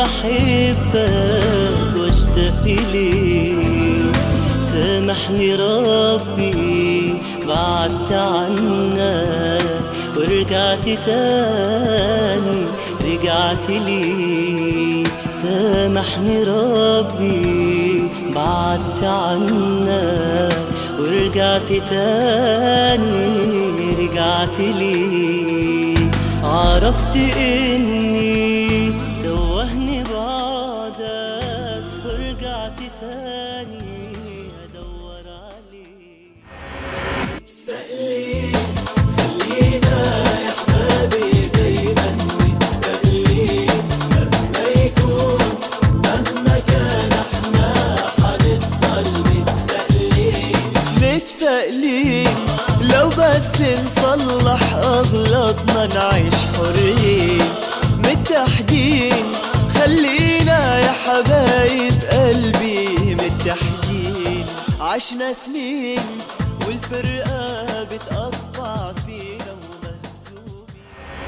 أحبك واشتاق إليك سامحني ربي بعدت عنك ورجعت تاني رجعت ليك سامحني ربي بعدت عنك ورجعت تاني رجعت ليك عرفت اني توهني بعدك ورجعت تاني ادور عليك متفائلين لو بس نصلح اغلاطنا نعيش حرين متحدين خلينا يا حبايب قلبي متحدين عشنا سنين والفرقة بتقطع فينا ومهزومين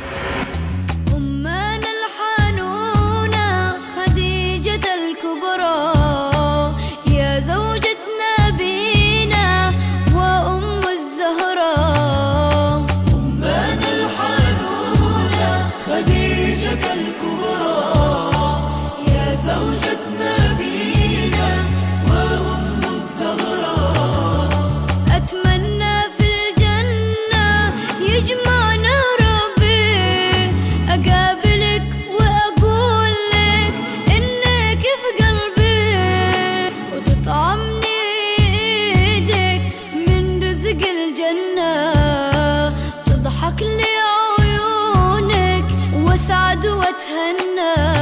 أمنا الحنونة خديجة الكبرى يا زوجة نبينا وأم الزهراء أمنا الحنونة خديجة الكبرى يا زوجة نبينا وأم الزهراء أتمنى في الجنة يجمعنا ربي أقابلك وأقول لك إنك في قلبي وتطعمني إيدك من رزق الجنة تضحك لي عيونك وأسعد وأتهنى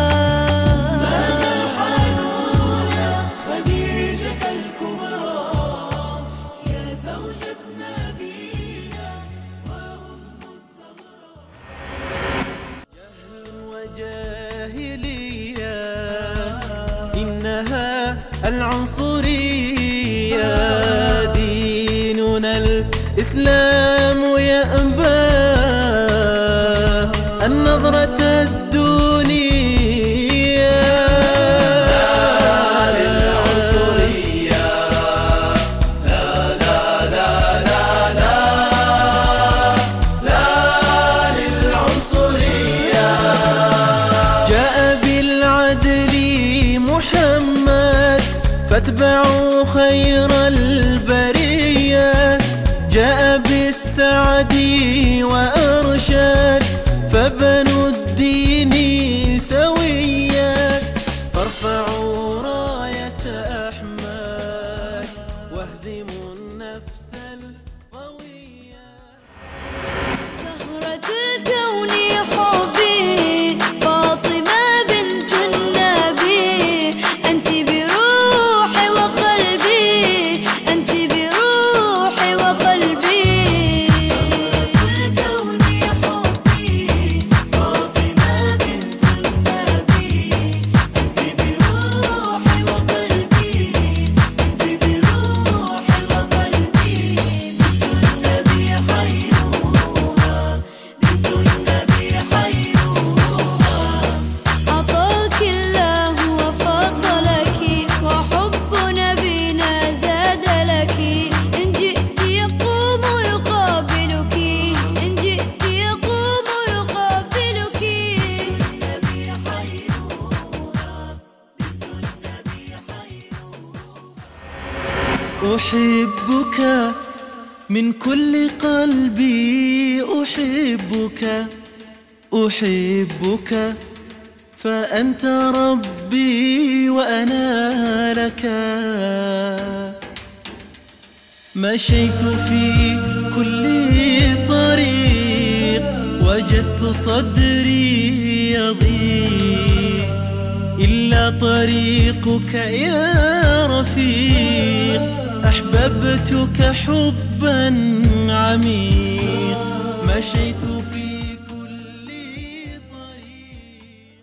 خديجة الكبرى يا زوجة نبينا وجاهلية إنها العنصرية ديننا الإسلام يأبى النظرة الدونية للعنصرية جاء بالعدل محمد فاتبعوا خير البرية جاء بالسعد وأرشاد فبنوا الدين سويا فارفعوا راية أحمد واهزموا النفس القوية زهرة الكون حبي فاطمة بنت النبي أنت بروحي وقلبي أنت بروحي وقلبي زهرة الكون حبي فاطمة بنت النبي أنت بروحي وقلبي أنت بروحي وقلبي بنت النبي خيرها بنت النبي خيرها أعطاك الله وفضلك وحب نبينا زاد لك إن جئت يقوم يقابلك إن جئت يقوم يقابلك النبي خيرها بنت النبي خيرها أحبك من كل قلبي أحبك أحبك فأنت ربي وأنا لك مشيت في كل طريق وجدت صدري يضيق إلا طريقك يا رفيق أحببتك حبا عميق مشيت في كل طريق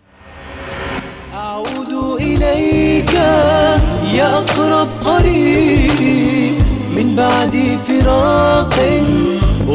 أعود إليك يا أقرب قريب من بعد فراق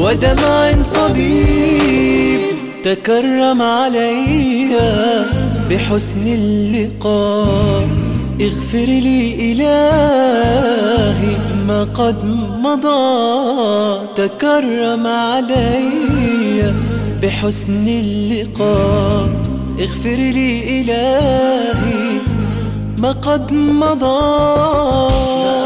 ودمع صبيب تكرم علي بحسن اللقاء اغفر لي إلهي ما قد مضى تكرم علي بحسن اللقاء اغفر لي إلهي ما قد مضى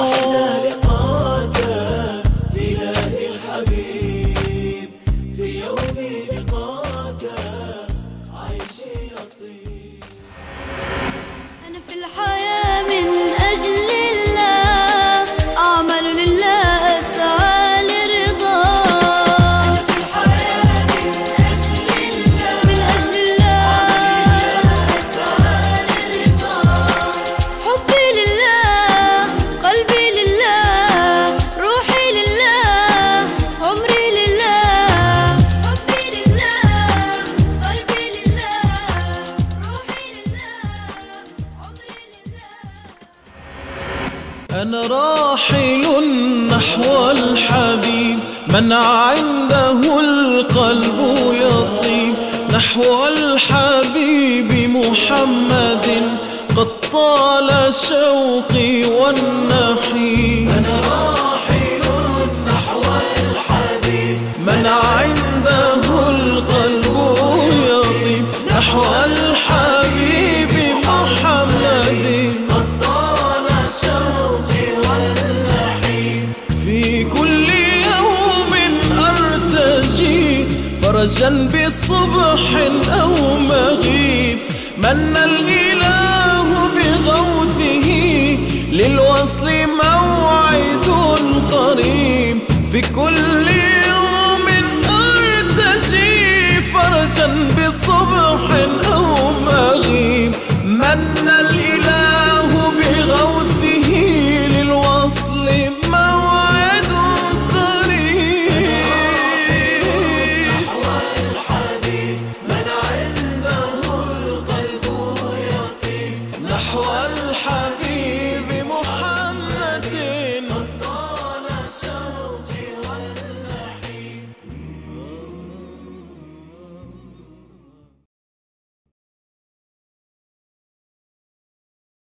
أنا في الحياة من أجل الله أعمل لله أسعى لرضاه أنا في الحياة من أجل الله من أجل الله أسعى لرضاه حبي لله قلبي لله روحي لله عمري لله حبي لله قلبي لله روحي لله عمري لله أنا راحل نحو الحبيب من عنده القلب يطيب نحو الحبيب محمد قد طال شوقي والنحيب أنا راحل نحو الحبيب من عنده القلب يطيب نحو الحبيب محمد قد طال شوقي والنحيب في كل يوم أرتجي فرجا بصبح أو مغيب من الإله بغوثه للوصل موعد قريب في كل يوم أرتجي فرجا بصبح